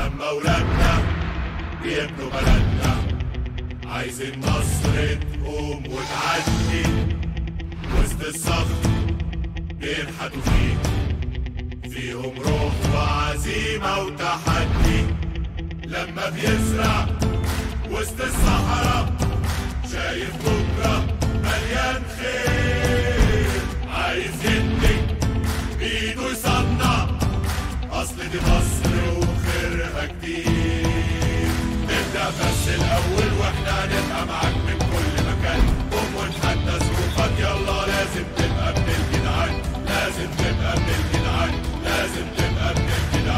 لما ولادنا بيبنوا بلدنا عايزين مصر تقوم وتعدي وسط الصخر بينحتوا فيه فيهم روح وعزيمة وتحدي لما بيزرع وسط الصحراء شايف بكرة مليان خير عايز ينتج بإيده يصنع أصل دي مصر وخيرها كتير نبدأ بس الأول وإحنا هنبقى معاك من كل مكان قوم ونحدى ظروفك يلا لازم تبقى ابن الجدعان لازم تبقى ابن الجدعان لازم تبقى ابن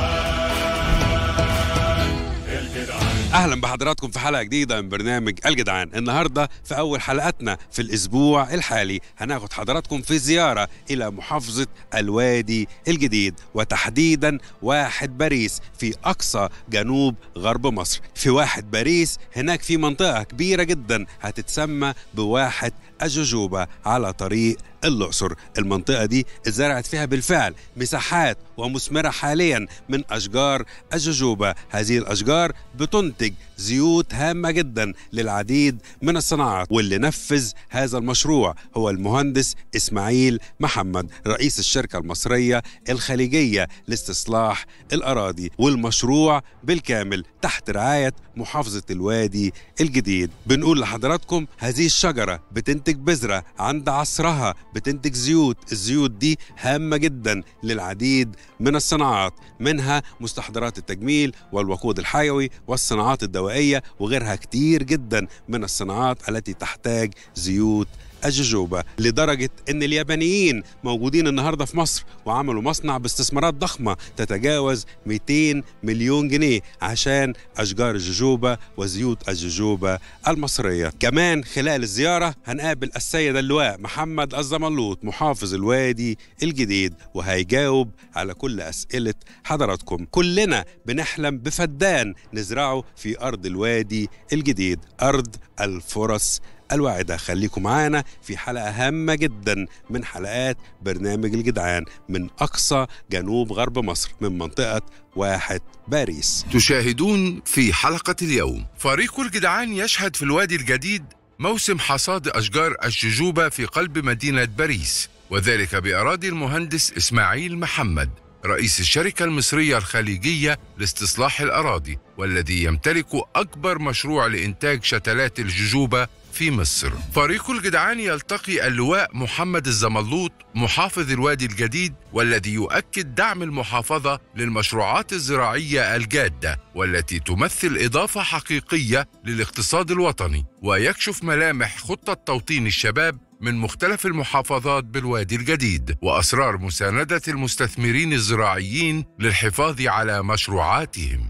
الجدعان الجدعان اهلا بحضراتكم في حلقه جديده من برنامج الجدعان النهارده في اول حلقاتنا في الاسبوع الحالي هناخد حضراتكم في زياره الى محافظه الوادي الجديد وتحديدا واحد باريس في اقصى جنوب غرب مصر في واحد باريس هناك في منطقه كبيره جدا هتتسمى بواحد الجوجوبه على طريق الأقصر المنطقة دي اتزرعت فيها بالفعل مساحات ومثمرة حاليا من أشجار الجوجوبة هذه الأشجار بتنتج زيوت هامة جدا للعديد من الصناعات واللي نفذ هذا المشروع هو المهندس إسماعيل محمد رئيس الشركة المصرية الخليجية لاستصلاح الأراضي والمشروع بالكامل تحت رعاية محافظة الوادي الجديد بنقول لحضراتكم هذه الشجرة بتنتج بذرة عند عصرها بتنتج زيوت الزيوت دي هامة جدا للعديد من الصناعات منها مستحضرات التجميل والوقود الحيوي والصناعات الدوائية وغيرها كتير جدا من الصناعات التي تحتاج زيوت الجوجوبا لدرجة أن اليابانيين موجودين النهاردة في مصر وعملوا مصنع باستثمارات ضخمة تتجاوز 200 مليون جنيه عشان أشجار الجوجوبا وزيوت الجوجوبا المصرية كمان خلال الزيارة هنقابل السيد اللواء محمد الزملوط محافظ الوادي الجديد وهيجاوب على كل أسئلة حضراتكم كلنا بنحلم بفدان نزرعه في أرض الوادي الجديد أرض الفرص الواعدة خليكم معانا في حلقة هامة جدا من حلقات برنامج الجدعان من أقصى جنوب غرب مصر من منطقة واحد باريس تشاهدون في حلقة اليوم فريق الجدعان يشهد في الوادي الجديد موسم حصاد أشجار الججوبة في قلب مدينة باريس وذلك بأراضي المهندس إسماعيل محمد رئيس الشركة المصرية الخليجية لاستصلاح الأراضي والذي يمتلك أكبر مشروع لإنتاج شتلات الججوبة في مصر فريق الجدعان يلتقي اللواء محمد الزملوط محافظ الوادي الجديد والذي يؤكد دعم المحافظة للمشروعات الزراعية الجادة والتي تمثل إضافة حقيقية للاقتصاد الوطني ويكشف ملامح خطة توطين الشباب من مختلف المحافظات بالوادي الجديد وأسرار مساندة المستثمرين الزراعيين للحفاظ على مشروعاتهم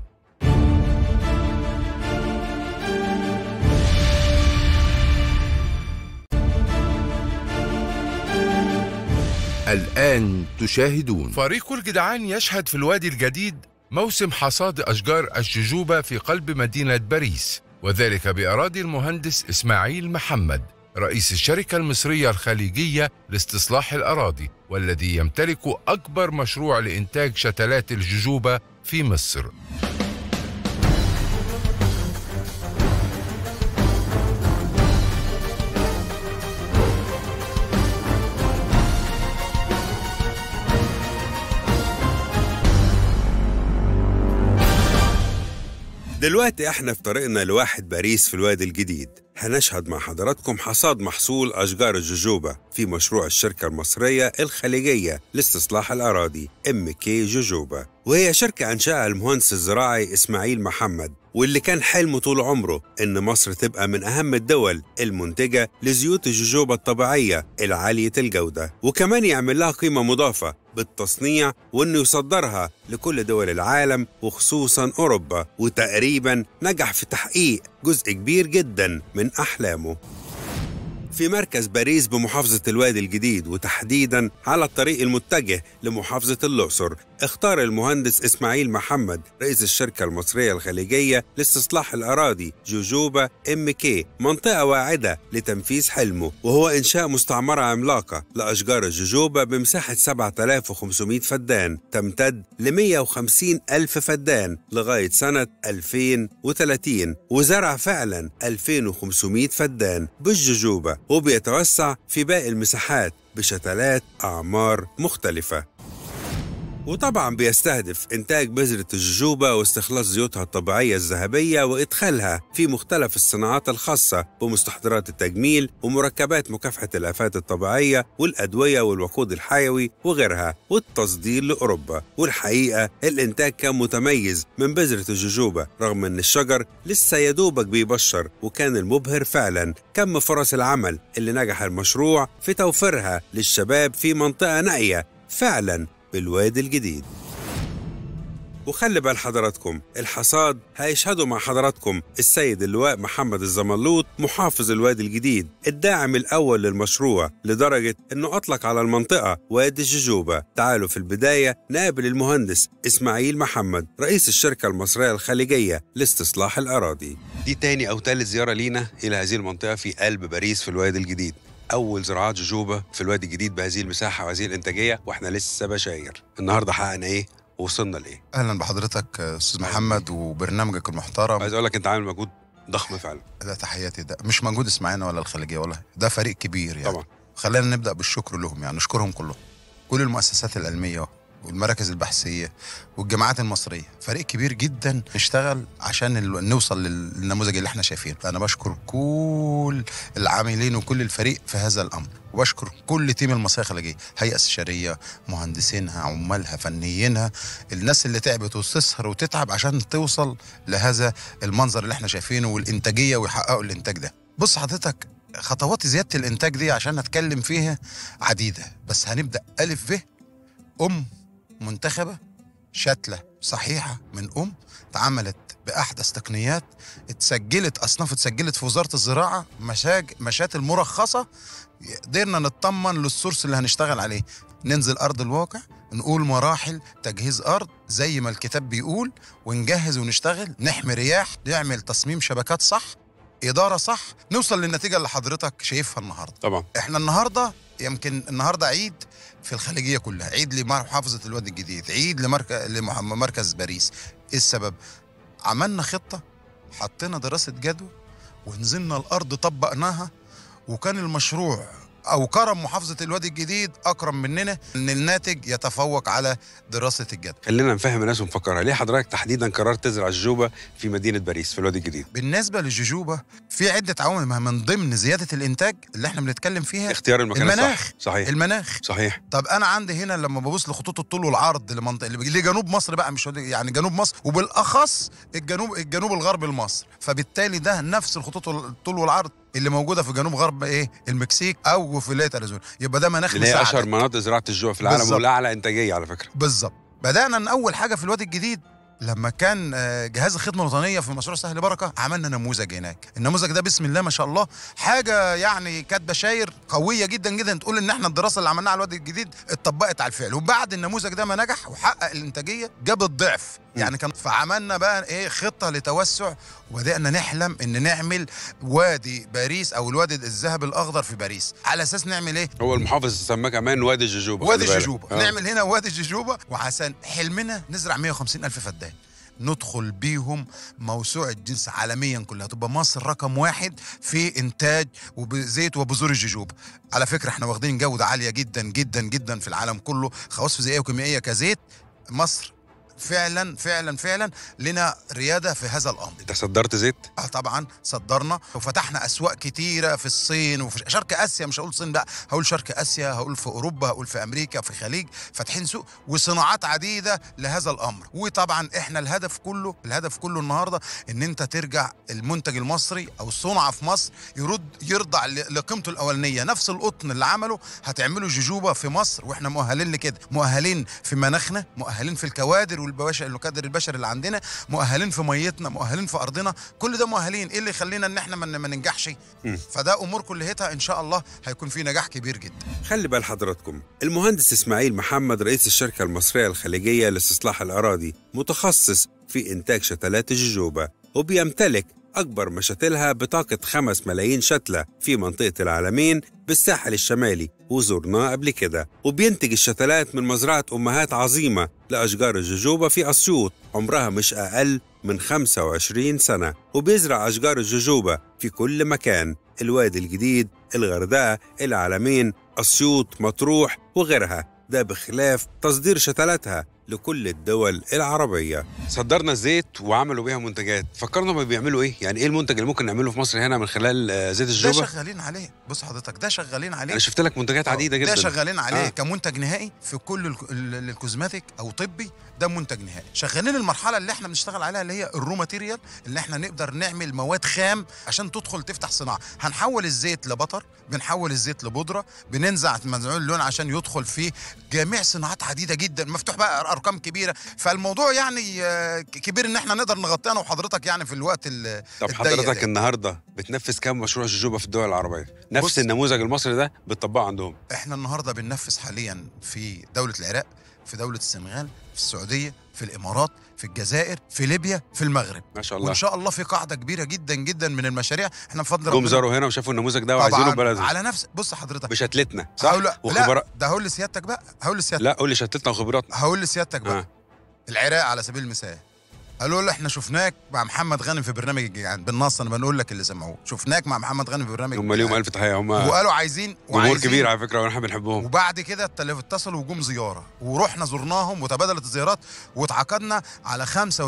الآن تشاهدون فريق الجدعان يشهد في الوادي الجديد موسم حصاد أشجار الججوبة في قلب مدينة باريس وذلك بأراضي المهندس إسماعيل محمد رئيس الشركة المصرية الخليجية لاستصلاح الأراضي والذي يمتلك أكبر مشروع لإنتاج شتلات الججوبة في مصر دلوقتي احنا في طريقنا لواحد باريس في الوادي الجديد هنشهد مع حضراتكم حصاد محصول أشجار الجوجوبا في مشروع الشركة المصرية الخليجية لاستصلاح الأراضي ام كي جوجوبا وهي شركة أنشأها المهندس الزراعي إسماعيل محمد واللي كان حلمه طول عمره إن مصر تبقى من أهم الدول المنتجة لزيوت الجوجوبا الطبيعية العالية الجودة وكمان يعمل لها قيمة مضافة بالتصنيع وإنه يصدرها لكل دول العالم وخصوصا أوروبا وتقريبا نجح في تحقيق جزء كبير جدا من أحلامه في مركز باريس بمحافظة الوادي الجديد وتحديدا على الطريق المتجه لمحافظة الأقصر اختار المهندس إسماعيل محمد رئيس الشركة المصرية الخليجية لاستصلاح الأراضي جوجوبا ام كي منطقة واعدة لتنفيذ حلمه وهو إنشاء مستعمرة عملاقة لأشجار الجوجوبا بمساحة 7500 فدان تمتد ل 150 ألف فدان لغاية سنة 2030 وزرع فعلا 2500 فدان بالجوجوبا وبيتوسع في باقي المساحات بشتلات أعمار مختلفة وطبعا بيستهدف إنتاج بذرة الجوجوبا واستخلاص زيوتها الطبيعية الذهبية وإدخالها في مختلف الصناعات الخاصة بمستحضرات التجميل ومركبات مكافحة الآفات الطبيعية والأدوية والوقود الحيوي وغيرها والتصدير لأوروبا والحقيقة الإنتاج كان متميز من بذرة الجوجوبا رغم أن الشجر لسه يدوبك بيبشر وكان المبهر فعلا كم فرص العمل اللي نجح المشروع في توفيرها للشباب في منطقة نائية فعلا بالوادي الجديد وخلي بال حضراتكم الحصاد هيشهدوا مع حضراتكم السيد اللواء محمد الزملوط محافظ الوادي الجديد الداعم الأول للمشروع لدرجة أنه أطلق على المنطقة وادي الججوبة تعالوا في البداية نقابل المهندس إسماعيل محمد رئيس الشركة المصرية الخليجية لاستصلاح الأراضي دي تاني أو تالت زيارة لينا إلى هذه المنطقة في قلب باريس في الوادي الجديد أول زراعات جوجوبا في الوادي الجديد بهذه المساحة وهذه الإنتاجية وإحنا لسه بشاير النهاردة حققنا إيه ووصلنا لإيه اهلا بحضرتك استاذ محمد وبرنامجك المحترم عايز أقول لك أنت عامل مجهود ضخم فعلا ده تحياتي ده مش موجود اسماعيلنا ولا الخليجيه والله ده فريق كبير يعني طبعا خلينا نبدا بالشكر لهم يعني نشكرهم كلهم كل المؤسسات العلميه والمراكز البحثيه والجامعات المصريه فريق كبير جدا اشتغل عشان ال- نوصل لل- للنموذج اللي احنا شايفينه فانا بشكر كل العاملين وكل الفريق في هذا الامر وبشكر كل تيم المصريه الخليجيه هيئه استشاريه مهندسينها عمالها فنيينها الناس اللي تعبت وتسهر وتتعب عشان توصل لهذا المنظر اللي احنا شايفينه والانتاجيه ويحققوا الانتاج ده بص حضرتك خطوات زياده الانتاج دي عشان نتكلم فيها عديده بس هنبدا الف ب ام منتخبه شتله صحيحه من ام اتعملت باحدث تقنيات اتسجلت اصناف اتسجلت في وزاره الزراعه مشاج مشاتل مرخصه قدرنا نطمن للسورس اللي هنشتغل عليه ننزل ارض الواقع نقول مراحل تجهيز ارض زي ما الكتاب بيقول ونجهز ونشتغل نحمي رياح نعمل تصميم شبكات صح اداره صح نوصل للنتيجه اللي حضرتك شايفها النهارده طبعا احنا النهارده يمكن النهارده عيد في الخليجيه كلها عيد لمحافظه الوادي الجديد عيد لمركز لمركز باريس ايه السبب عملنا خطه حطينا دراسه جدوى ونزلنا الارض طبقناها وكان المشروع او كرم محافظه الوادي الجديد اكرم مننا ان الناتج يتفوق على دراسه الجدوى خلينا نفهم الناس ونفكرها ليه حضرتك تحديدا قررت تزرع الجوجوبا في مدينة باريس في الوادي الجديد بالنسبه للجوجوبا في عده عوامل ما من ضمن زياده الانتاج اللي احنا بنتكلم فيها اختيار المكان المناخ. الصح صحيح المناخ صحيح طب انا عندي هنا لما ببص لخطوط الطول والعرض لمنطقه اللي بيجي- لجنوب مصر بقى مش يعني جنوب مصر وبالاخص الجنوب الجنوب الغربي لمصر فبالتالي ده نفس الخطوط الطول والعرض اللي موجوده في جنوب غرب ايه المكسيك او في ولايه اريزونا يبقى ده مناخ اللي هي اشهر مساعد مناطق زراعه الجوع في العالم بالظبط. والاعلى انتاجيه على فكره بالظبط بدانا من اول حاجه في الوادي الجديد لما كان آه، جهاز الخدمه الوطنيه في مشروع سهل بركه عملنا نموذج هناك النموذج ده بسم الله ما شاء الله حاجه يعني كانت بشاير قويه جدا جدا تقول ان احنا الدراسه اللي عملناها على الوادي الجديد اتطبقت على الفعل وبعد النموذج ده ما نجح وحقق الانتاجيه جاب الضعف يعني كان فعملنا بقى ايه خطه لتوسع وبدانا نحلم ان نعمل وادي باريس او الوادي الذهب الاخضر في باريس على اساس نعمل ايه هو المحافظ سماه كمان وادي الجوجوبا وادي خلي بالك. الججوبة آه. نعمل هنا وادي الججوبة وعشان حلمنا نزرع 150 ألف فدان ندخل بيهم موسوعة جنس عالميا كلها تبقى مصر رقم واحد في إنتاج وبزيت وبذور الججوبة على فكرة احنا واخدين جودة عالية جدا جدا جدا في العالم كله خواص فيزيائية وكيميائية كزيت مصر فعلا فعلا فعلا لنا ريادة في هذا الأمر انت صدرت زيت اه طبعا صدرنا وفتحنا اسواق كتيره في الصين وفي شرق اسيا مش هقول الصين بقى هقول شرق اسيا هقول في اوروبا هقول في امريكا في الخليج فاتحين سوق وصناعات عديده لهذا الامر وطبعا احنا الهدف كله الهدف كله النهارده ان انت ترجع المنتج المصري او الصنعه في مصر يرد يرضع ل- لقيمته الاولانيه نفس القطن اللي عمله هتعمله جوجوبا في مصر واحنا مؤهلين لكده مؤهلين في مناخنا مؤهلين في الكوادر والبشر الكادر البشري اللي عندنا مؤهلين في ميتنا مؤهلين في ارضنا كل ده مؤهلين ايه اللي يخلينا ان احنا ما ما ننجحش مم. فده امور كليتها ان شاء الله هيكون في نجاح كبير جدا خلي بال حضراتكم المهندس إسماعيل محمد رئيس الشركة المصرية الخليجية لاستصلاح الأراضي متخصص في إنتاج شتلات الجوجوبا وبيمتلك أكبر مشاتلها بطاقة 5 ملايين شتلة في منطقة العالمين بالساحل الشمالي وزرناه قبل كده وبينتج الشتلات من مزرعة أمهات عظيمة لأشجار الجوجوبا في أسيوط عمرها مش أقل من 25 سنة وبيزرع أشجار الجوجوبا في كل مكان الوادي الجديد الغردقة العالمين أسيوط مطروح وغيرها ده بخلاف تصدير شتلاتها لكل الدول العربية صدرنا الزيت وعملوا بيها منتجات فكرنا ما بيعملوا ايه يعني ايه المنتج اللي ممكن نعمله في مصر هنا من خلال آه، زيت ده الجوجوبا شغالين عليه بص حضرتك ده شغالين عليه انا شفت لك منتجات عديدة ده جدا شغالين عليه آه. آه. كمنتج نهائي في كل الك- ال- الكوزماتيك او طبي ده منتج نهائي شغالين المرحله اللي احنا بنشتغل عليها اللي هي الرو ماتيريال اللي احنا نقدر نعمل مواد خام عشان تدخل تفتح صناعه هنحول الزيت لبطر بنحول الزيت لبودره بننزع منزوع اللون عشان يدخل في جميع صناعات عديده جدا مفتوح بقى ارقام كبيره فالموضوع يعني آه، كبير ان احنا نقدر نغطيه انا وحضرتك يعني في الوقت ال- طب الضيق حضرتك ده. النهارده بتنفذ كام مشروع جوجوبا في الدول العربية نفس بص- النموذج المصري ده بتطبقه عندهم احنا النهارده بننفذ حاليا في دوله العراق في دوله السنغال في السعوديه في الامارات في الجزائر في ليبيا في المغرب ما شاء الله وان شاء الله في قاعده كبيره جدا جدا من المشاريع احنا بفضل جم ربنا زاروا هنا وشافوا النموذج ده وعايزينه طبعا بلدهم على نفس بص حضرتك بشتلتنا صح هقول لا وخبراء ده هقول لسيادتك بقى هقول لسيادتك لا قول لي شتلتنا وخبراتنا هقول لسيادتك بقى آه. العراق على سبيل المثال قالوا له احنا شفناك مع محمد غانم في برنامج الجيعان بالنص انا بنقول لك اللي سمعوه شفناك مع محمد غانم في برنامج هم ليهم الجيعان. الف تحيه هم وقالوا عايزين جمهور وعايزين كبير على فكره واحنا بنحبهم وبعد كده التلف- اتصلوا وجم زياره ورحنا زرناهم وتبادلت الزيارات واتعاقدنا على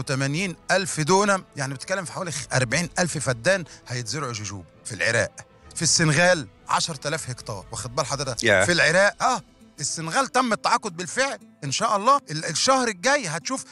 85 الف دونم يعني بتتكلم في حوالي 40 الف فدان هيتزرعوا جوجوب في العراق في السنغال 10000 هكتار واخد بال حضرتك ياه. في العراق اه السنغال تم التعاقد بالفعل ان شاء الله ال- الشهر الجاي هتشوف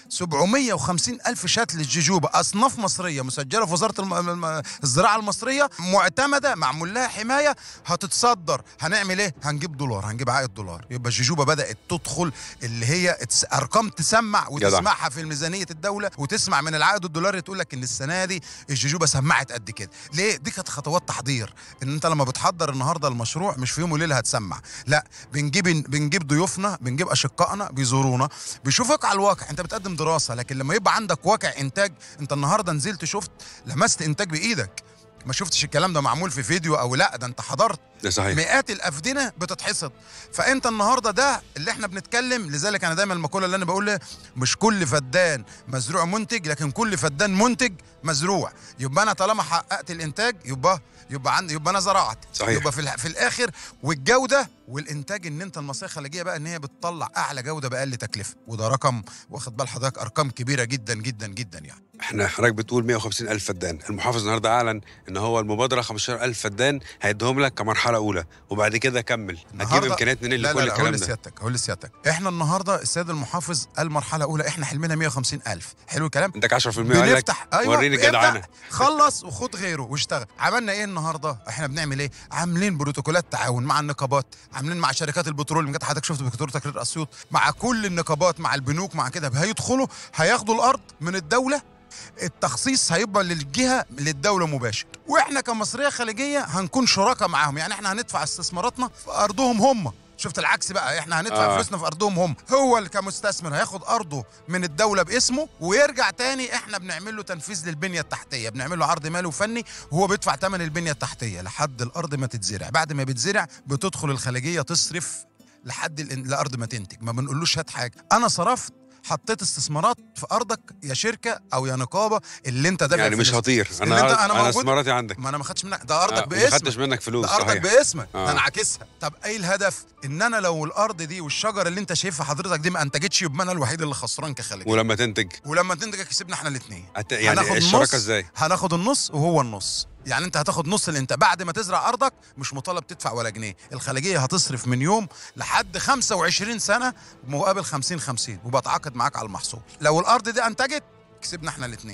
750 الف شتل الججوبه اصناف مصريه مسجله في وزاره الم... الم- الزراعه المصريه معتمده معمول لها حمايه هتتصدر هنعمل ايه هنجيب دولار هنجيب عائد دولار يبقى الججوبه بدات تدخل اللي هي تس... ارقام تسمع وتسمعها في ميزانيه الدوله وتسمع من العائد الدولاري تقول لك ان السنه دي الججوبه سمعت قد كده ليه دي كانت خطوات تحضير ان انت لما بتحضر النهارده المشروع مش في يوم وليله هتسمع لا بنجيب بنجيب ضيوفنا بنجيب اشقائنا بيزورونا بيشوفك على الواقع انت بتقدم دراسه لكن لما يبقى عندك واقع انتاج انت النهارده نزلت شفت لمست انتاج بايدك ما شفتش الكلام ده معمول في فيديو او لا ده انت حضرت ده صحيح مئات الافدنه بتتحصد فانت النهارده ده اللي احنا بنتكلم لذلك انا دايما المقوله اللي انا بقولها مش كل فدان مزروع منتج لكن كل فدان منتج مزروع يبقى انا طالما حققت الانتاج يبقى يبقى عندي يبقى انا زرعت صحيح. يبقى في, الح- في الاخر والجوده والانتاج ان انت المصريه الخليجيه بقى ان هي بتطلع اعلى جوده باقل تكلفه وده رقم واخد بال حضرتك ارقام كبيره جدا جدا جدا يعني احنا حضرتك بتقول 150 الف فدان المحافظ النهارده اعلن ان هو المبادره 15 الف فدان هيديهم لك كمرحله اولى وبعد كده كمل هتجيب النهاردة- امكانيات منين لا لكل لا لا الكلام هقول ده لسيادتك هقول لسيادتك احنا النهارده السيد المحافظ قال مرحله اولى احنا حلمنا 150 الف حلو الكلام عندك 10% قال لك بنفتح ايوه وريني ابدأ، جدعنه خلص وخد غيره واشتغل عملنا ايه النهارده احنا بنعمل ايه عاملين بروتوكولات تعاون مع النقابات عاملين مع شركات البترول يمكن حضرتك شفت بكتور تكرير اسيوط مع كل النقابات مع البنوك مع كده هيدخلوا هياخدوا الارض من الدوله التخصيص هيبقى للجهه للدوله مباشر واحنا كمصريه خليجيه هنكون شركاء معاهم يعني احنا هندفع استثماراتنا في ارضهم هم شفت العكس بقى احنا هندفع آه. آه. فلوسنا في ارضهم هم هو اللي كمستثمر هياخد ارضه من الدوله باسمه ويرجع تاني احنا بنعمل له تنفيذ للبنيه التحتيه بنعمل له عرض مالي وفني وهو بيدفع ثمن البنيه التحتيه لحد الارض ما تتزرع بعد ما بتزرع بتدخل الخليجيه تصرف لحد الإن- الارض ما تنتج ما بنقولوش هات حاجه انا صرفت حطيت استثمارات في ارضك يا شركه او يا نقابه اللي انت دافع يعني مش فلوسها. هطير اللي انا انت- أنا انا موجود. استثماراتي عندك ما انا ما خدتش منك ده ارضك آه، وما باسمك خدتش منك فلوس ده ارضك صحيح باسمك آه. ده انا عاكسها طب ايه الهدف ان انا لو الارض دي والشجر اللي انت شايفها حضرتك دي ما انتجتش يبقى انا الوحيد اللي خسران كخليج ولما تنتج ولما تنتج كسبنا احنا الاثنين هت- يعني الشراكه ازاي هناخد النص وهو النص يعني انت هتاخد نص اللي انت بعد ما تزرع ارضك مش مطالب تدفع ولا جنيه الخليجيه هتصرف من يوم لحد 25 سنه مقابل 50 50 وبتعاقد معاك على المحصول لو الارض دي انتجت كسبنا احنا الاثنين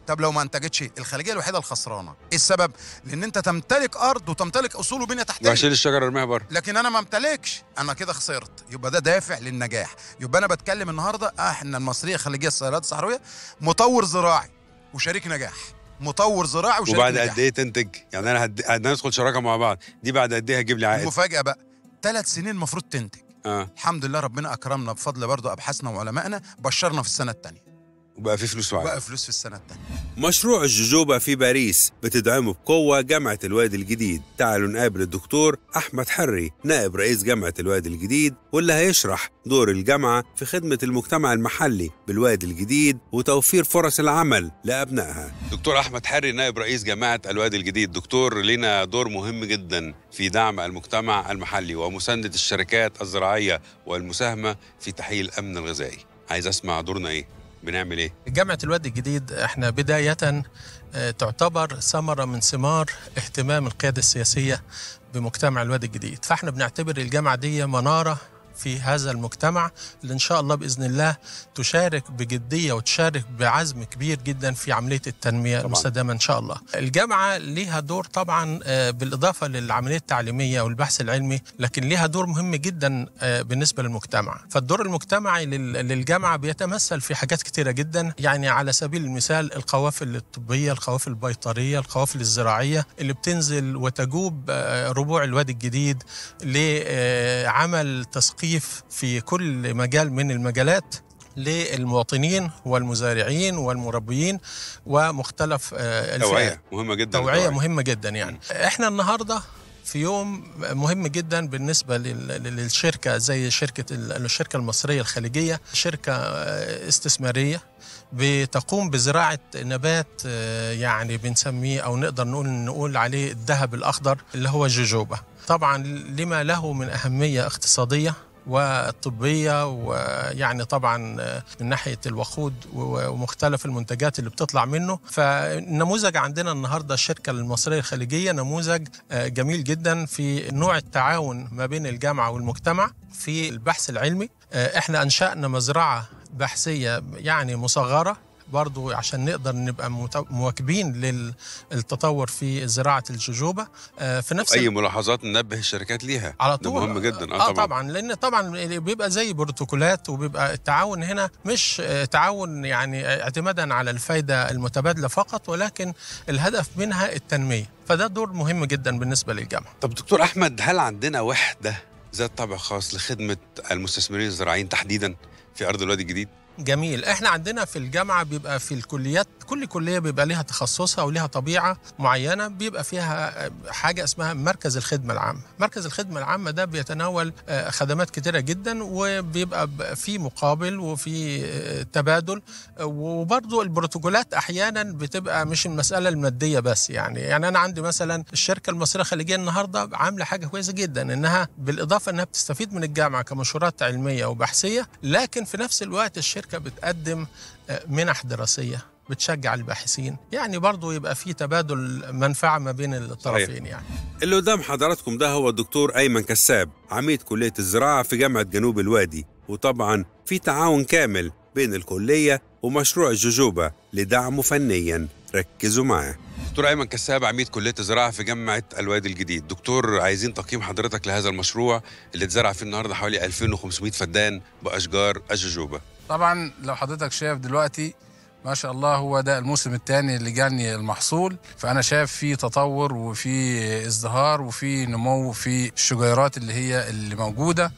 طب لو ما انتجتش الخليجيه الوحيده الخسرانه ايه السبب لان انت تمتلك ارض وتمتلك اصول وبنيه تحتيه واشيل الشجره ارميها بره لكن انا ما امتلكش انا كده خسرت يبقى ده دافع للنجاح يبقى انا بتكلم النهارده آه احنا المصريه الخليجيه السيارات الصحراويه مطور زراعي وشريك نجاح مطور زراعي وشريك وبعد نجاح قد ايه تنتج يعني انا هد... هندخل شراكه مع بعض دي بعد قد ايه هتجيب لي عائد المفاجاه بقى ثلاث سنين المفروض تنتج اه الحمد لله ربنا اكرمنا بفضل برضه ابحاثنا وعلمائنا بشرنا في السنه الثانيه وبقى في فلوس وعائد بقى فلوس في السنه الثانيه مشروع الجوجوبا في باريس بتدعمه بقوة جامعة الوادي الجديد تعالوا نقابل الدكتور أحمد حري نائب رئيس جامعة الوادي الجديد واللي هيشرح دور الجامعة في خدمة المجتمع المحلي بالوادي الجديد وتوفير فرص العمل لأبنائها دكتور أحمد حري نائب رئيس جامعة الوادي الجديد دكتور لنا دور مهم جدا في دعم المجتمع المحلي ومساندة الشركات الزراعية والمساهمة في تحقيق الأمن الغذائي عايز أسمع دورنا إيه بنعمل إيه جامعة الوادي الجديد احنا بداية آه، تعتبر ثمرة من ثمار اهتمام القيادة السياسية بمجتمع الوادي الجديد فاحنا بنعتبر الجامعة دي منارة في هذا المجتمع اللي ان شاء الله باذن الله تشارك بجديه وتشارك بعزم كبير جدا في عمليه التنميه طبعاً. المستدامه ان شاء الله. الجامعه ليها دور طبعا آه، بالاضافه للعمليه التعليميه والبحث العلمي لكن ليها دور مهم جدا آه، بالنسبه للمجتمع. فالدور المجتمعي لل- للجامعه بيتمثل في حاجات كتيره جدا يعني على سبيل المثال القوافل الطبيه، القوافل البيطريه، القوافل الزراعيه اللي بتنزل وتجوب آه، ربوع الوادي الجديد لعمل تثقيف في كل مجال من المجالات للمواطنين والمزارعين والمربيين ومختلف آه، الفئات توعية مهمة جدا توعية التوعية. مهمة جدا يعني احنا النهاردة في يوم مهم جدا بالنسبة لل- للشركة زي شركة ال- الشركة المصرية الخليجية شركة آه، استثمارية بتقوم بزراعة نبات آه، يعني بنسميه أو نقدر نقول نقول عليه الذهب الأخضر اللي هو الجوجوبا طبعا لما له من أهمية اقتصادية والطبية ويعني طبعا آه، من ناحية الوقود و- ومختلف المنتجات اللي بتطلع منه فالنموذج عندنا النهاردة الشركة المصرية الخليجية نموذج آه، جميل جدا في نوع التعاون ما بين الجامعة والمجتمع في البحث العلمي آه، احنا أنشأنا مزرعة بحثية يعني مصغرة برضو عشان نقدر نبقى مت- مواكبين للتطور في زراعة الجوجوبا آه، في نفس أي ملاحظات ننبه الشركات ليها على ده طول مهم جدا اه طبعا لان طبعا بيبقى زي بروتوكولات وبيبقى التعاون هنا مش آه، تعاون يعني اعتمادا على الفايده المتبادله فقط ولكن الهدف منها التنميه فده دور مهم جدا بالنسبه للجامعه طب دكتور احمد هل عندنا وحده ذات طابع خاص لخدمه المستثمرين الزراعيين تحديدا في ارض الوادي الجديد جميل احنا عندنا في الجامعه بيبقى في الكليات كل كليه بيبقى ليها تخصصها وليها طبيعه معينه بيبقى فيها حاجه اسمها مركز الخدمه العامه مركز الخدمه العامه ده بيتناول آه، خدمات كتيره جدا وبيبقى ب- في مقابل وفي آه، تبادل آه، وبرضو البروتوكولات احيانا بتبقى مش المساله الماديه بس يعني يعني انا عندي مثلا الشركه المصريه الخليجيه النهارده عامله حاجه كويسه جدا انها بالاضافه انها بتستفيد من الجامعه كمنشورات علميه وبحثيه لكن في نفس الوقت الشركه بتقدم آه، منح دراسيه بتشجع الباحثين يعني برضو يبقى في تبادل منفعه ما بين الطرفين يعني اللي قدام حضراتكم ده هو الدكتور ايمن كساب عميد كليه الزراعه في جامعه جنوب الوادي وطبعا في تعاون كامل بين الكليه ومشروع الجوجوبا لدعمه فنيا ركزوا معاه دكتور ايمن كساب عميد كليه الزراعه في جامعه الوادي الجديد دكتور عايزين تقييم حضرتك لهذا المشروع اللي اتزرع فيه النهارده حوالي 2500 فدان باشجار الجوجوبا طبعا لو حضرتك شايف دلوقتي ما شاء الله هو ده الموسم الثاني اللي جاني المحصول فانا شايف في تطور وفي ازدهار وفي نمو في الشجيرات اللي هي اللي موجوده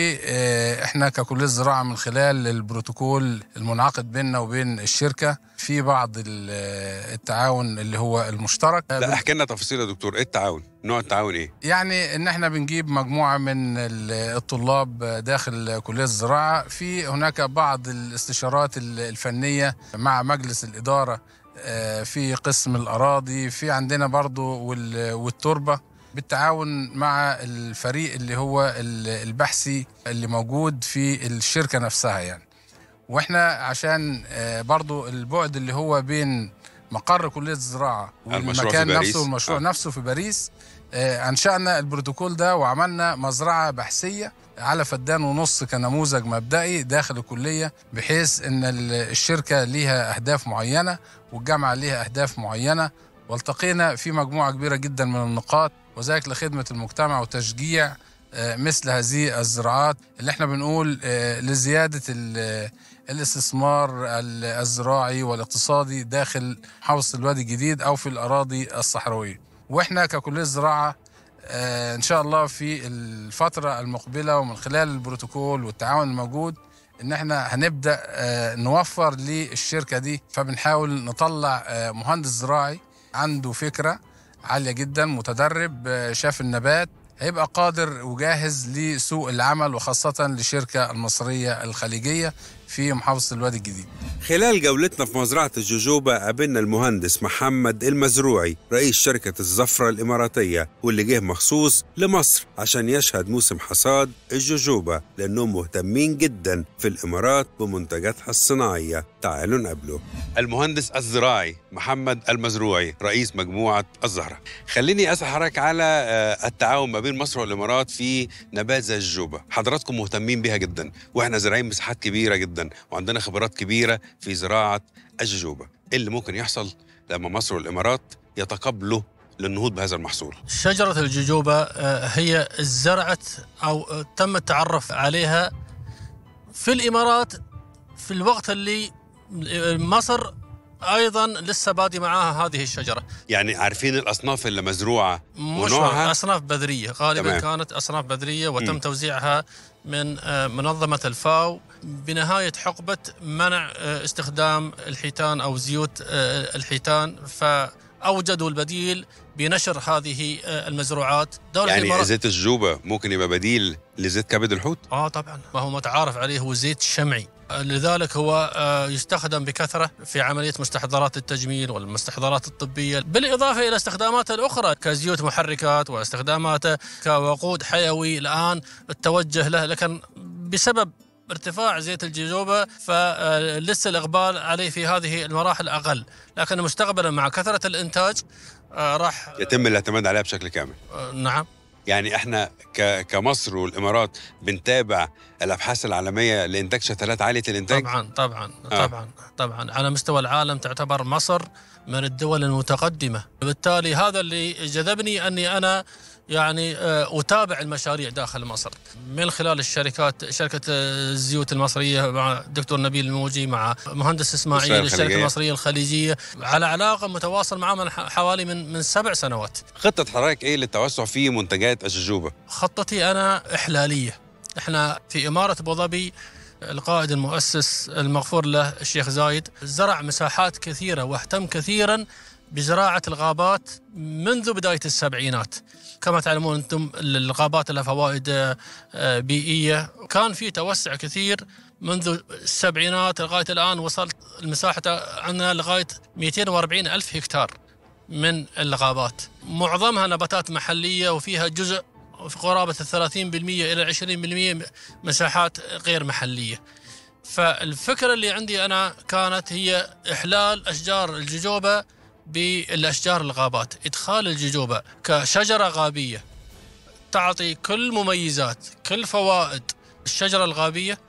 واحنا ككليه الزراعه من خلال البروتوكول المنعقد بيننا وبين الشركه في بعض ال- التعاون اللي هو المشترك لا احكي لنا تفاصيل يا دكتور ايه التعاون نوع التعاون ايه يعني ان احنا بنجيب مجموعه من ال- الطلاب داخل كليه الزراعه في هناك بعض الاستشارات ال- الفنيه مع مجلس الاداره آه، في قسم الاراضي في عندنا برضو وال- والتربه بالتعاون مع الفريق اللي هو ال- البحثي اللي موجود في الشركه نفسها يعني واحنا عشان آه، برضو البعد اللي هو بين مقر كليه الزراعه المشروع في والمكان باريس. نفسه والمشروع آه. نفسه في باريس آه، انشانا البروتوكول ده وعملنا مزرعه بحثيه على فدان ونص كنموذج مبدئي داخل الكلية بحيث أن ال- الشركة ليها أهداف معينة والجامعة ليها أهداف معينة والتقينا في مجموعة كبيرة جدا من النقاط وذلك لخدمة المجتمع وتشجيع آه، مثل هذه الزراعات اللي احنا بنقول آه، لزيادة ال- الاستثمار ال- الزراعي والاقتصادي داخل محافظة الوادي الجديد أو في الأراضي الصحراوية واحنا ككلية زراعة آه، ان شاء الله في الفتره المقبله ومن خلال البروتوكول والتعاون الموجود ان احنا هنبدا آه، نوفر للشركه دي فبنحاول نطلع آه، مهندس زراعي عنده فكره عاليه جدا متدرب آه، شاف النبات هيبقى قادر وجاهز لسوق العمل وخاصه للشركه المصريه الخليجيه في محافظه الوادي الجديد خلال جولتنا في مزرعة الجوجوبة قابلنا المهندس محمد المزروعي رئيس شركة الزفرة الإماراتية واللي جه مخصوص لمصر عشان يشهد موسم حصاد الجوجوبة لأنهم مهتمين جدا في الإمارات بمنتجاتها الصناعية تعالوا نقابله المهندس الزراعي محمد المزروعي رئيس مجموعة الزهرة خليني أسأل حضرتك على آه، التعاون ما بين مصر والإمارات في نبات زي الجوجوبة حضراتكم مهتمين بيها جدا واحنا زارعين مساحات كبيرة جدا وعندنا خبرات كبيرة في زراعة الجوجوبة إيه اللي ممكن يحصل لما مصر والإمارات يتقابلوا للنهوض بهذا المحصول شجرة الجوجوبة آه، هي زرعت أو آه، تم التعرف عليها في الإمارات في الوقت اللي مصر أيضا لسه بادي معاها هذه الشجرة يعني عارفين الأصناف اللي مزروعة مش ونوعها؟ أصناف بذرية غالبا تمام. كانت أصناف بذرية وتم مم. توزيعها من آه، منظمة الفاو بنهاية حقبة منع آه، استخدام الحيتان أو زيوت آه، الحيتان فأوجدوا البديل بنشر هذه آه، المزروعات دولة يعني الإمارات زيت الجوجوبة ممكن يبقى بديل لزيت كبد الحوت اه طبعا ما هو متعارف عليه هو زيت شمعي آه، لذلك هو آه، يستخدم بكثرة في عملية مستحضرات التجميل والمستحضرات الطبية بالإضافة إلى استخداماته الأخرى كزيوت محركات واستخداماته كوقود حيوي الآن التوجه له لكن بسبب ارتفاع زيت الجوجوبا فلسه الإقبال عليه في هذه المراحل أقل لكن مستقبلا مع كثرة الإنتاج آه، راح يتم الاعتماد عليها بشكل كامل آه، نعم يعني احنا ك... كمصر والامارات بنتابع الابحاث العالميه لانتاج شتلات عاليه الانتاج طبعا طبعا آه. طبعا طبعا على مستوى العالم تعتبر مصر من الدول المتقدمه وبالتالي هذا اللي جذبني اني انا يعني آه، اتابع المشاريع داخل مصر من خلال الشركات شركه آه، الزيوت المصريه مع الدكتور نبيل الموجي مع مهندس اسماعيل الخليجية. الشركه المصريه الخليجيه على علاقه متواصل معهم من ح- حوالي من من سبع سنوات خطه حضرتك ايه للتوسع في منتجات الجوجوبه خطتي انا احلاليه احنا في اماره ابو ظبي القائد المؤسس المغفور له الشيخ زايد زرع مساحات كثيره واهتم كثيرا بزراعه الغابات منذ بدايه السبعينات كما تعلمون انتم الغابات لها فوائد آه، بيئيه كان في توسع كثير منذ السبعينات لغايه الان وصلت المساحه عندنا لغايه 240 الف هكتار من الغابات معظمها نباتات محلية وفيها جزء في قرابة الثلاثين بالمية إلى عشرين بالمية مساحات غير محلية فالفكرة اللي عندي أنا كانت هي إحلال أشجار الججوبة بالأشجار الغابات إدخال الججوبة كشجرة غابية تعطي كل مميزات كل فوائد الشجرة الغابية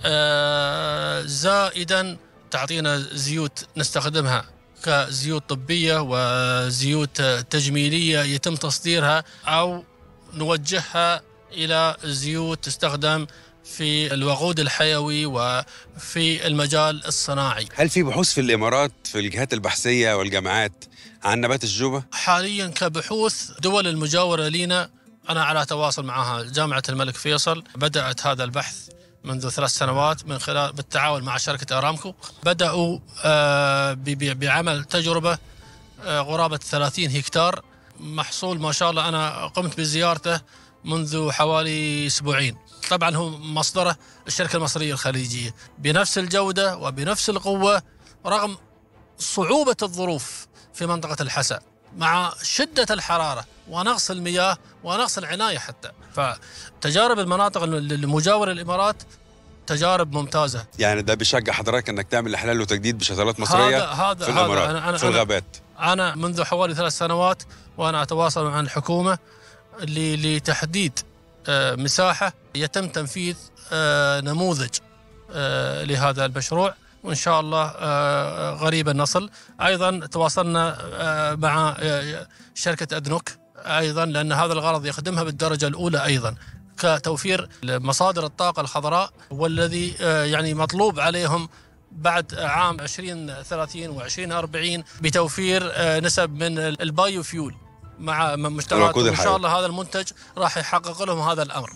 آه، زائدا تعطينا زيوت نستخدمها كزيوت طبية وزيوت تجميلية يتم تصديرها أو نوجهها إلى زيوت تستخدم في الوقود الحيوي وفي المجال الصناعي هل في بحوث في الامارات في الجهات البحثيه والجامعات عن نبات الجوجوبه حاليا كبحوث دول المجاورة لنا أنا على تواصل معها جامعة الملك فيصل بدأت هذا البحث منذ ثلاث سنوات من خلال بالتعاون مع شركة أرامكو بدأوا آه، ب- ب- بعمل تجربة آه، قرابة 30 هكتار محصول ما شاء الله أنا قمت بزيارته منذ حوالي أسبوعين طبعا هو مصدره الشركة المصرية الخليجية بنفس الجودة وبنفس القوة رغم صعوبة الظروف في منطقة الحسا مع شدة الحرارة ونقص المياه ونقص العناية حتى فتجارب المناطق المجاورة للإمارات تجارب ممتازة يعني ده بيشجع حضرتك انك تعمل احلال وتجديد بشتلات مصريه هذا هذا في هذا الامارات أنا أنا في أنا, الغابات أنا منذ حوالي ثلاث سنوات وأنا أتواصل مع الحكومة ل- لتحديد آه، مساحة يتم تنفيذ آه، نموذج آه، لهذا المشروع وإن شاء الله آه، قريبا نصل أيضا تواصلنا آه، مع آه، شركة أدنوك أيضا لأن هذا الغرض يخدمها بالدرجة الأولى أيضا كتوفير مصادر الطاقة الخضراء والذي آه، يعني مطلوب عليهم بعد عام 2030 و 2040 بتوفير آه، نسب من البايو فيول مع مشتريات الوقود وان شاء الحيوي. الله هذا المنتج راح يحقق لهم هذا الامر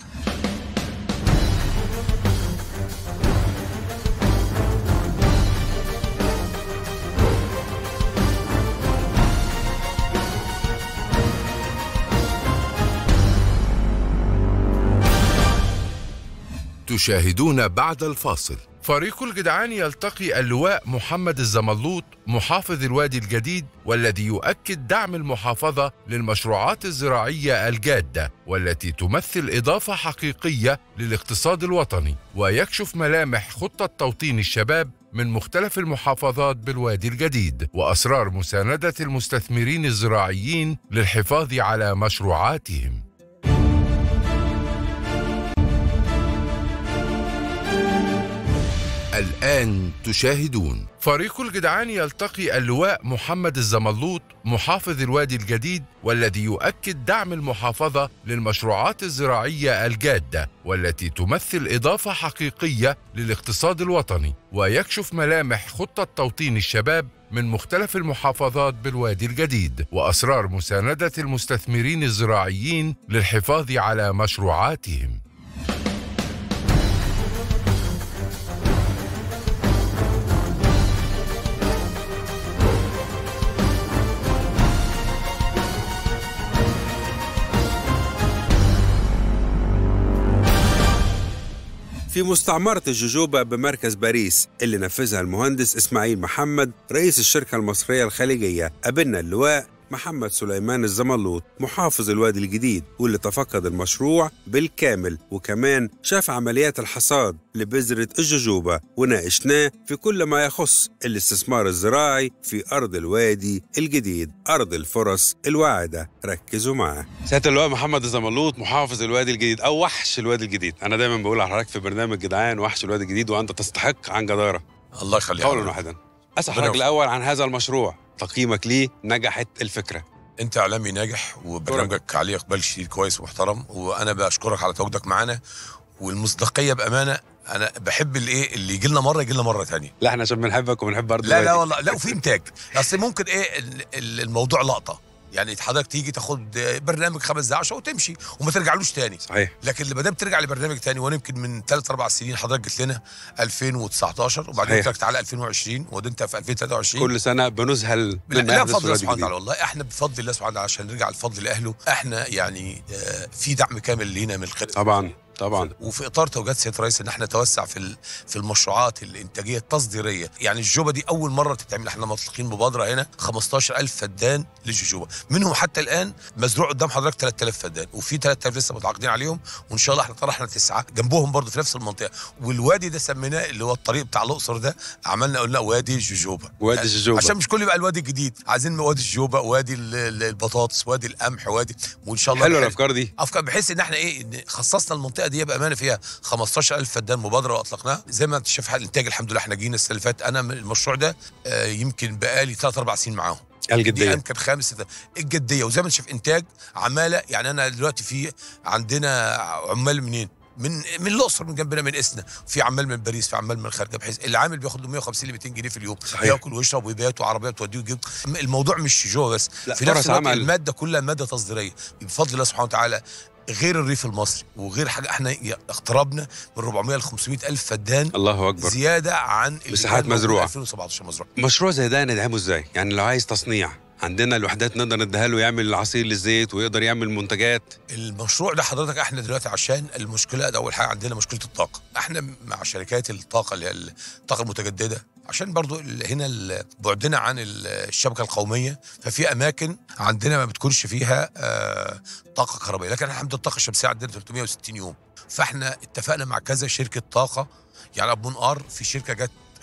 تشاهدون بعد الفاصل فريق الجدعان يلتقي اللواء محمد الزملوط محافظ الوادي الجديد والذي يؤكد دعم المحافظة للمشروعات الزراعية الجادة والتي تمثل إضافة حقيقية للاقتصاد الوطني ويكشف ملامح خطة توطين الشباب من مختلف المحافظات بالوادي الجديد وأسرار مساندة المستثمرين الزراعيين للحفاظ على مشروعاتهم الآن تشاهدون فريق الجدعان يلتقي اللواء محمد الزملوط محافظ الوادي الجديد والذي يؤكد دعم المحافظة للمشروعات الزراعية الجادة والتي تمثل إضافة حقيقية للاقتصاد الوطني ويكشف ملامح خطة توطين الشباب من مختلف المحافظات بالوادي الجديد وأسرار مساندة المستثمرين الزراعيين للحفاظ على مشروعاتهم في مستعمرة الجوجوبة بمركز باريس اللي نفذها المهندس إسماعيل محمد رئيس الشركة المصرية الخليجية قابلنا اللواء محمد سليمان الزملوط محافظ الوادي الجديد واللي تفقد المشروع بالكامل وكمان شاف عمليات الحصاد لبذرة الجوجوبة وناقشناه في كل ما يخص الاستثمار الزراعي في أرض الوادي الجديد أرض الفرص الواعدة ركزوا معاه سيادة اللواء محمد الزملوط محافظ الوادي الجديد أو وحش الوادي الجديد أنا دايما بقول على حضرتك في برنامج جدعان وحش الوادي الجديد وأنت تستحق عن جدارة الله يخليك قولا واحدا أسأل ربنا حضرتك الأول عن هذا المشروع تقييمك ليه نجحت الفكرة انت اعلامي ناجح وبرنامجك عليه اقبال شديد كويس ومحترم وانا بشكرك على تواجدك معانا والمصداقيه بامانه انا بحب الايه اللي يجي لنا مره يجي لنا مره ثانيه لا احنا عشان بنحبك وبنحب أرض لا لا الوادي. والله لا وفي انتاج اصل ممكن ايه ال- ال- الموضوع لقطه يعني حضرتك تيجي تاخد برنامج خمس دقايق عشان وتمشي وما ترجعلوش تاني صحيح لكن ما دام ترجع لبرنامج تاني وانا يمكن من ثلاث اربع سنين حضرتك جيت لنا 2019 وبعدين صحيح. قلت لك تعالى 2020 وده انت في 2023 كل سنة بنذهل لا, مما لا يحدث في بفضل الله الوادي سبحانه الجديد وتعالى والله احنا بفضل الله سبحانه وتعالى عشان نرجع الفضل لاهله احنا يعني آه، في دعم كامل لينا من الخارج طبعا طبعا وفي اطار توجيهات سياده الرئيس ان احنا نتوسع في ال- في المشروعات الانتاجيه التصديريه يعني الجوبه دي اول مره تتعمل احنا مطلقين مبادره هنا 15000 فدان للجوجوبه منهم حتى الان مزروع قدام حضرتك 3000 فدان وفي 3000 لسه متعاقدين عليهم وان شاء الله احنا طرحنا تسعه جنبهم برضه في نفس المنطقه والوادي ده سميناه اللي هو الطريق بتاع الاقصر ده عملنا قلنا وادي الجوجوبه وادي الجوجوبة. عشان مش كل يبقى الوادي الجديد عايزين وادي الجوبه وادي ال- ال- البطاطس وادي القمح وادي وان شاء الله حلوة بحل- الأفكار دي افكار بحيث ان احنا ايه إن خصصنا المنطقه دي بامانه فيها 15000 فدان مبادره واطلقناها زي ما انت شايف حال الانتاج الحمد لله احنا جينا السنه اللي فاتت انا من المشروع ده آه، يمكن بقالي 3 4 سنين معاهم دي الجدية يمكن خامس ستة. الجديه وزي ما انت شايف انتاج عماله يعني انا دلوقتي في عندنا عمال منين؟ من من الاقصر من جنبنا من اسنا في عمال من باريس في عمال من الخارجه بحيث العامل بياخد له 150 ل 200 جنيه في اليوم صحيح. ياكل ويشرب ويبات وعربيه توديه ويجيب الموضوع مش جوه بس لا، في نفس فرص الوقت عمل. الماده كلها ماده تصديريه بفضل الله سبحانه وتعالى غير الريف المصري وغير حاجه احنا اقتربنا من 400 ل 500 الف فدان الله أكبر زياده عن اللي مساحات كان موجود مزروعة. 2017 مزروع مشروع زي ده ندعمه ازاي؟ يعني لو عايز تصنيع عندنا الوحدات نقدر نديها له يعمل عصير للزيت ويقدر يعمل منتجات المشروع ده حضرتك احنا دلوقتي عشان المشكله ده اول حاجه عندنا مشكله الطاقه احنا مع شركات الطاقه اللي هي الطاقه المتجدده عشان برضو ال- هنا ال- بعدنا عن ال- الشبكه القوميه ففي اماكن عندنا ما بتكونش فيها آه، طاقه كهربائيه لكن الحمد لله الطاقه الشمسيه عندنا 360 يوم فاحنا اتفقنا مع كذا شركه طاقه يعني ابو منقار في شركه جت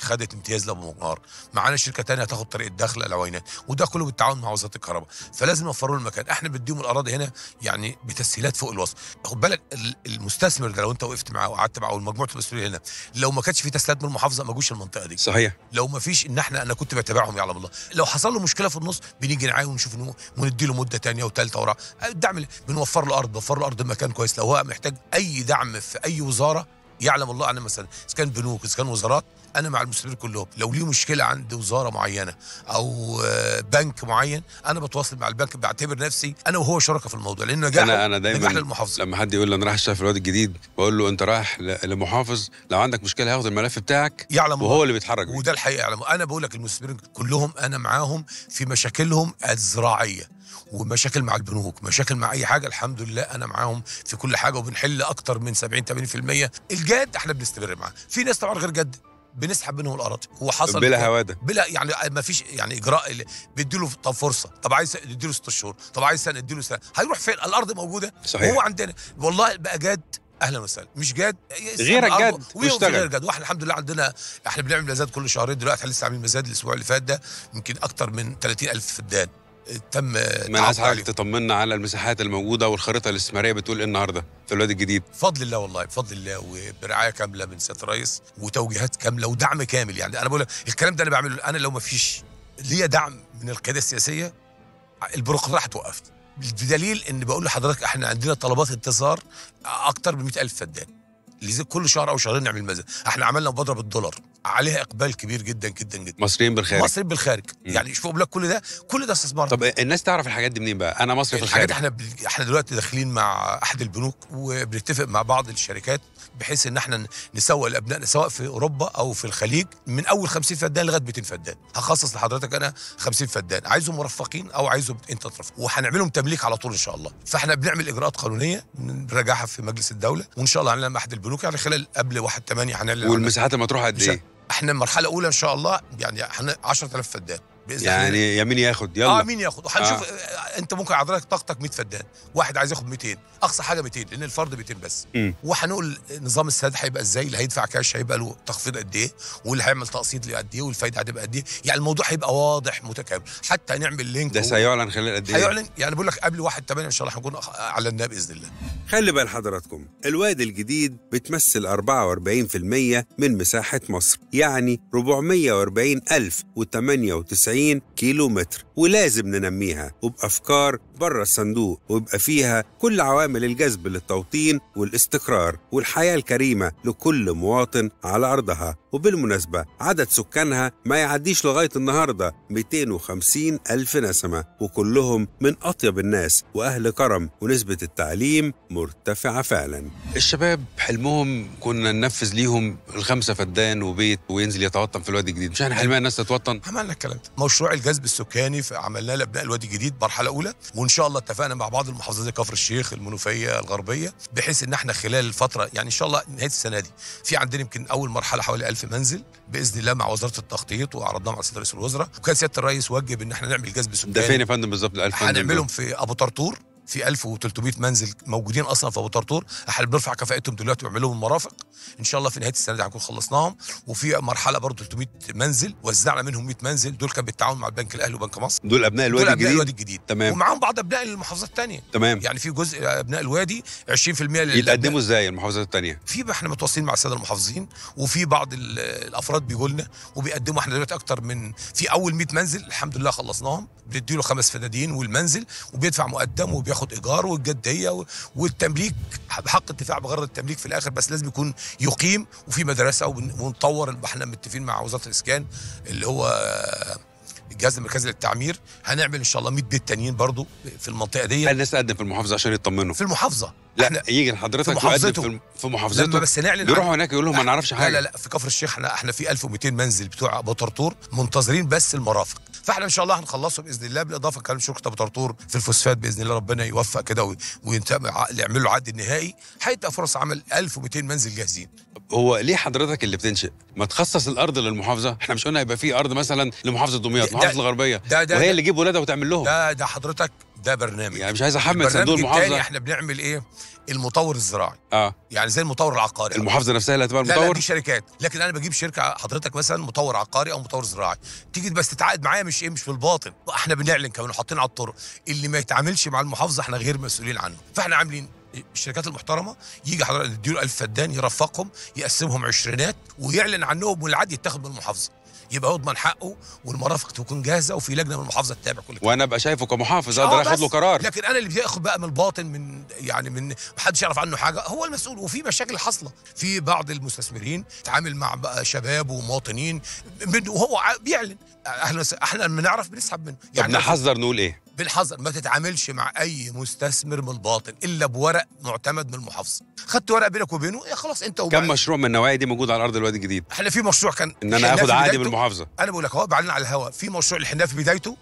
خدت امتياز لابو مقار معانا شركه تانية هتاخد طريق الدخل العوينات وده كله بالتعاون مع وزاره الكهرباء فلازم نوفروا له المكان احنا بنديهم الاراضي هنا يعني بتسهيلات فوق الوصف خد بالك ال- المستثمر ده لو انت وقفت معاه وقعدت معاه والمجموعه المسؤولين هنا لو ما كانش في تسهيلات من المحافظه ما جوش المنطقه دي صحيح لو ما فيش ان احنا انا كنت بتابعهم يعلم الله لو حصل له مشكله في النص بنيجي نعاين ونشوف انه وندي له مده تانية وثالثه ورابعه الدعم اللي- بنوفر له ارض بنوفر له ارض مكان كويس لو هو محتاج اي دعم في اي وزاره يعلم الله انا مثلا اذا كان بنوك اذا كان وزارات انا مع المستثمرين كلهم لو ليه مشكله عند وزاره معينه او آه، بنك معين انا بتواصل مع البنك بعتبر نفسي انا وهو شركاء في الموضوع لان نجاح انا انا نجاح دايما للمحافظه لما حد يقول لي انا رايح اشتغل في الواد الجديد بقول له انت رايح ل- لمحافظ لو عندك مشكله هياخد الملف بتاعك يعلم الله وهو اللي بيتحرك بيه. وده الحقيقه يعلم انا بقول لك المستثمرين كلهم انا معاهم في مشاكلهم الزراعيه ومشاكل مع البنوك مشاكل مع اي حاجه الحمد لله انا معاهم في كل حاجه وبنحل اكتر من 70 80% الجاد احنا بنستمر معاه في ناس طبعا غير جد بنسحب منهم الاراضي هو حصل بلا هواده بلا يعني ما فيش يعني اجراء اللي بيديله طب فرصه طب عايز نديله ست شهور طب عايز سنه نديله سنه هيروح فين الارض موجوده صحيح هو عندنا والله بقى جاد اهلا وسهلا مش جاد غيرك الأرض جاد وفي واشتغل. غير جاد واحنا الحمد لله عندنا احنا بنعمل مزاد كل شهرين دلوقتي احنا لسه عاملين مزاد الاسبوع اللي فات ده يمكن اكتر من 30000 فدان تم ما انا التعاقد عايز حضرتك عليهم. تطمنا على المساحات الموجوده والخريطه الاستثماريه بتقول ايه النهارده في الواد الجديد بفضل الله والله بفضل الله وبرعايه كامله من سياده الرئيس وتوجيهات كامله ودعم كامل يعني انا بقول لك الكلام ده انا بعمله انا لو ما فيش ليا دعم من القياده السياسيه البيروقراطيه هتوقفني بدليل ان بقول لحضرتك احنا عندنا طلبات انتظار اكتر من 100000 فدان اللي زي كل شهر او شهرين نعمل مزاد احنا عملنا مبادره بالدولار عليها اقبال كبير جدا جدا جدا مصريين بالخارج مصري بالخارج مم. يعني شوف لك كل ده كل ده استثمار طب الناس تعرف الحاجات دي منين بقى انا مصري في الحاجات الخارج احنا بن- احنا دلوقتي داخلين مع احد البنوك وبنتفق مع بعض الشركات بحيث ان احنا نسوق لابنائنا سواء في اوروبا او في الخليج من اول 50 فدان لغايه 200 فدان هخصص لحضرتك انا 50 فدان عايزهم مرفقين او عايزهم انت ترفق وهنعملهم تمليك على طول ان شاء الله فاحنا بنعمل اجراءات قانونيه بنراجعها في مجلس الدوله وان شاء الله هنعلن مع احد البنوك يعني خلال قبل 1 8 هنعلن عن- والمساحات المطروحه قد مش- ايه احنا مرحله اولى ان شاء الله يعني احنا 10000 فدان باذن الله يعني يمين ياخد اه يلا مين ياخد وهنشوف آه. انت ممكن حضرتك طاقتك 100 فدان واحد عايز ياخد 200 اقصى حاجه 200 لان الفرد 200 بس مم. وهنقول نظام السداد هيبقى ازاي اللي هيدفع كاش هيبقى له تخفيض قد ايه واللي هيعمل تقسيط قد ايه والفايده هتبقى قد ايه يعني الموضوع هيبقى واضح متكامل حتى هنعمل لينك ده هو- سيعلن خلال قد ايه هيعلن يعني بقول لك قبل 1 8 ان شاء الله هنكون أخ- اعلناه باذن الله خلي بال حضراتكم الوادي الجديد بتمثل 44% من مساحة مصر يعني 440 ألف و98 كيلو متر ولازم ننميها وبأفكار بره الصندوق ويبقى فيها كل عوامل الجذب للتوطين والاستقرار والحياة الكريمة لكل مواطن على أرضها وبالمناسبة عدد سكانها ما يعديش لغاية النهاردة 250 ألف نسمة وكلهم من أطيب الناس وأهل كرم ونسبة التعليم مرتفعة فعلا الشباب حلمهم كنا ننفذ ليهم الخمسة فدان وبيت وينزل يتوطن في الوادي الجديد مش احنا حلمنا الناس تتوطن عملنا الكلام ده مشروع الجذب السكاني ف- عملناه لابناء الوادي الجديد مرحله اولى وان شاء الله اتفقنا مع بعض المحافظات زي كفر الشيخ المنوفيه الغربيه بحيث ان احنا خلال الفتره يعني ان شاء الله نهايه السنه دي في عندنا يمكن اول مرحله حوالي 1000 منزل باذن الله مع وزاره التخطيط وعرضناهم على سياده رئيس الوزراء وكان سياده الرئيس وجب ان احنا نعمل جذب سكاني ده فين يا فندم بالظبط الألف فندم هنعملهم في ابو طرطور في 1300 منزل موجودين اصلا في ابو طرطور احنا بنرفع كفاءتهم دلوقتي ونعمل لهم المرافق ان شاء الله في نهايه السنه دي هنكون خلصناهم وفي مرحله برضه 300 منزل وزعنا منهم 100 منزل دول كان بالتعاون مع البنك الاهلي وبنك مصر دول أبناء دول الوادي ابناء الجديد الوادي الجديد تمام ومعاهم بعض ابناء المحافظات الثانيه تمام يعني في جزء ابناء الوادي 20% للأبناء. يتقدموا ازاي المحافظات التانية في احنا متواصلين مع الساده المحافظين وفي بعض ال- الافراد بيجوا لنا وبيقدموا احنا دلوقتي اكتر من في اول 100 منزل الحمد لله خلصناهم بندي له خمس فدادين والمنزل وبيدفع مقدم وبياخد ايجار والجديه و- والتمليك بحق انتفاع بغرض التمليك في الاخر بس لازم يكون يقيم وفي مدرسه وبن- ونطور احنا متفقين مع وزاره الاسكان اللي هو الجهاز المركزي للتعمير هنعمل ان شاء الله 100 بيت تانيين برضو في المنطقه دي الناس تقدم في المحافظة عشان يطمنوا في المحافظه لا احنا يجي لحضرتك في ويقدم محافظته. في الم- في لما محافظته بس نعلن عن- يروحوا هناك يقول لهم ما نعرفش لا حاجة لا لا في كفر الشيخ احنا احنا في 1200 منزل بتوع ابو طرطور منتظرين بس المرافق فاحنا ان شاء الله هنخلصه باذن الله بالاضافه كمان شركه ابو طرطور في الفوسفات باذن الله ربنا يوفق كده وي- وينتهي يعمل له عد النهائي هيبقى فرص عمل 1200 منزل جاهزين هو ليه حضرتك اللي بتنشئ ما تخصص الارض للمحافظه احنا مش قلنا يبقى في ارض مثلا لمحافظه دمياط ده- محافظه الغربيه ده- ده- وهي ده- اللي تجيب ولادها وتعمل لهم ده ده حضرتك ده برنامج يعني مش عايز احمل البرنامج صندوق التاني المحافظه احنا بنعمل ايه المطور الزراعي اه يعني زي المطور العقاري المحافظه نفسها اللي هتبقى لا لا المطور دي شركات لكن انا بجيب شركه حضرتك مثلا مطور عقاري او مطور زراعي تيجي بس تتعاقد معايا مش ايه مش في الباطن احنا بنعلن كمان وحاطين على الطرق اللي ما يتعاملش مع المحافظه احنا غير مسؤولين عنه فاحنا عاملين الشركات المحترمه يجي حضرتك نديله 1000 فدان يرفقهم يقسمهم عشرينات ويعلن عنهم والعاد يتاخد من المحافظه يبقى يضمن حقه والمرافق تكون جاهزه وفي لجنه من المحافظه تتابع كل وانا ابقى شايفه كمحافظ آه اقدر اخد بس. له قرار لكن انا اللي بياخد بقى من الباطن من يعني من محدش يعرف عنه حاجه هو المسؤول وفي مشاكل حاصله في بعض المستثمرين تعامل مع بقى شباب ومواطنين من وهو ع- بيعلن احنا احنا لما نعرف بنسحب منه طب نحذر نقول ايه بالحذر ما تتعاملش مع اي مستثمر من الباطن الا بورق معتمد من المحافظه خدت ورق بينك وبينه يا خلاص انت كم وبقى مشروع من النوعيه دي موجود على ارض الوادي الجديد احنا في مشروع كان ان انا حلناه اخد في عادي من بدايته. المحافظه انا بقول لك هو بعلن على الهواء في مشروع اللي حلناه في بدايته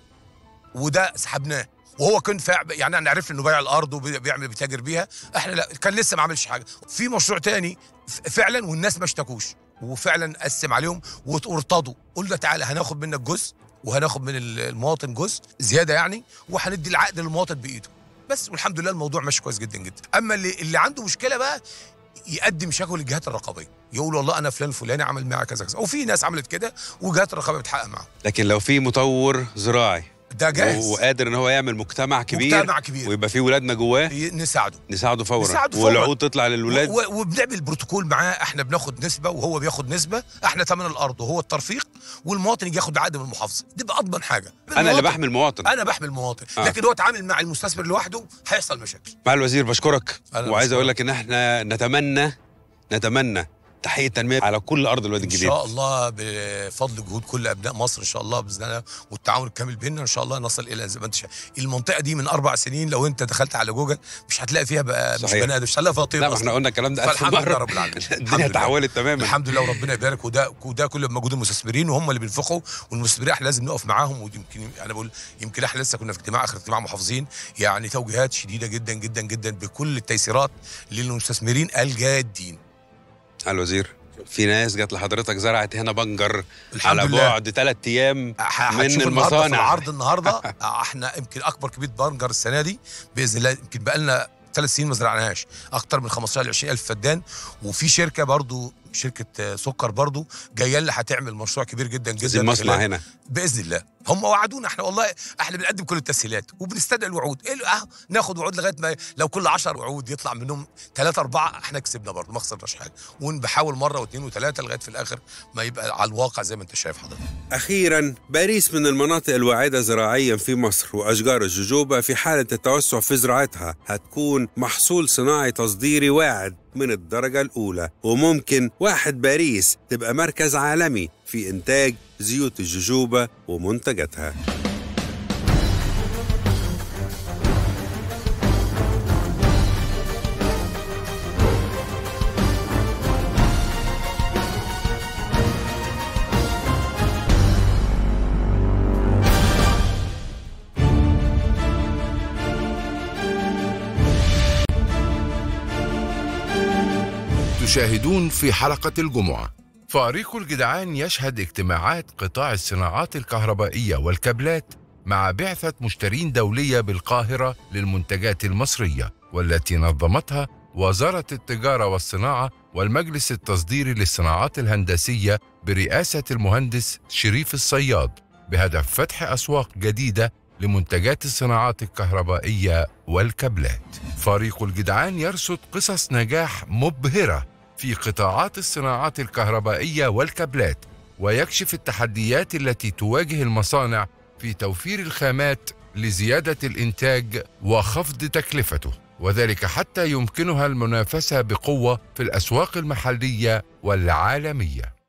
وده سحبناه وهو كان فاع يعني انا عرفت انه بايع الارض وبيعمل بيتاجر بيها احنا لا كان لسه ما عملش حاجه في مشروع تاني ف- فعلا والناس ما اشتكوش وفعلا قسم عليهم وت- وارتضوا قلنا تعالى هناخد منك جزء وهناخد من ال- المواطن جزء زياده يعني وهندي العقد للمواطن بايده بس والحمد لله الموضوع ماشي كويس جدا جدا اما اللي اللي عنده مشكله بقى يقدم شكوى للجهات الرقابيه يقول والله انا فلان فلاني عمل معي كذا كذا وفي ناس عملت كده وجهات الرقابه بتحقق معاهم لكن لو في مطور زراعي ده جاهز وقادر ان هو يعمل مجتمع كبير مجتمع كبير. ويبقى فيه ولادنا جواه ي- نساعده نساعده فورا نساعده فوراً. والعقود تطلع للولاد و- و- وبنعمل بروتوكول معاه احنا بناخد نسبه وهو بياخد نسبه احنا ثمن الارض وهو الترفيق والمواطن يجي ياخد عقد من المحافظه دي بقى اضمن حاجه انا اللي المواطن- بحمي المواطن انا بحمي المواطن آه. آه. لكن هو اتعامل مع المستثمر لوحده هيحصل مشاكل مع الوزير بشكرك أنا وعايز بشكرك. اقول لك ان احنا نتمنى نتمنى تحقيق التنميه على كل ارض الوادي ان الجديد شاء الله بفضل جهود كل ابناء مصر ان شاء الله باذن الله والتعاون الكامل بيننا ان شاء الله نصل الى زي ما انت شايف المنطقه دي من اربع سنين لو انت دخلت على جوجل مش هتلاقي فيها بقى مش صحيح. بني ادم مش هتلاقي فيها طير لا ما أصلاً. احنا قلنا الكلام ده ألف فالحمد لله مرة رب العالمين الحمد الدنيا لله. تحولت تماما الحمد لله وربنا يبارك وده وده كله بمجهود المستثمرين وهم اللي بينفقوا والمستثمرين احنا لازم نقف معاهم ويمكن انا بقول يمكن احنا لسه كنا في اجتماع اخر اجتماع محافظين يعني توجيهات شديده جدا جدا جدا بكل التيسيرات للمستثمرين الجادين على الوزير في ناس جت لحضرتك زرعت هنا بنجر الحمد على لله. بعد ثلاث ايام ح- من هتشوف النهارده في المصانع العرض النهارده احنا يمكن اكبر كميه بنجر السنه دي باذن الله يمكن بقى لنا ثلاث سنين ما زرعناهاش اكتر من 15 ل 20 الف فدان وفي شركه برضو شركه آه، سكر برضو جايه لنا هتعمل مشروع كبير جدا زي جدا المصنع خلال- هنا باذن الله هم وعدونا احنا والله احنا بنقدم كل التسهيلات وبنستدعي الوعود إيه اه ناخد وعود لغايه ما لو كل 10 وعود يطلع منهم ثلاثه اربعه احنا كسبنا برضه ما خسرناش حاجه ونحاول مره واثنين وثلاثه لغايه في الاخر ما يبقى على الواقع زي ما انت شايف حضرتك أخيرا باريس من المناطق الواعدة زراعيا في مصر وأشجار الجوجوبا في حالة التوسع في زراعتها هتكون محصول صناعي تصديري واعد من الدرجة الأولى وممكن واحد باريس تبقى مركز عالمي في إنتاج زيوت الجوجوبا ومنتجاتها تشاهدون في حلقة الجمعة فريق الجدعان يشهد اجتماعات قطاع الصناعات الكهربائية والكابلات مع بعثة مشترين دولية بالقاهرة للمنتجات المصرية والتي نظمتها وزارة التجارة والصناعة والمجلس التصديري للصناعات الهندسية برئاسة المهندس شريف الصياد بهدف فتح أسواق جديدة لمنتجات الصناعات الكهربائية والكابلات. فريق الجدعان يرصد قصص نجاح مبهرة في قطاعات الصناعات الكهربائية والكابلات ويكشف التحديات التي تواجه المصانع في توفير الخامات لزيادة الإنتاج وخفض تكلفته وذلك حتى يمكنها المنافسة بقوة في الأسواق المحلية والعالمية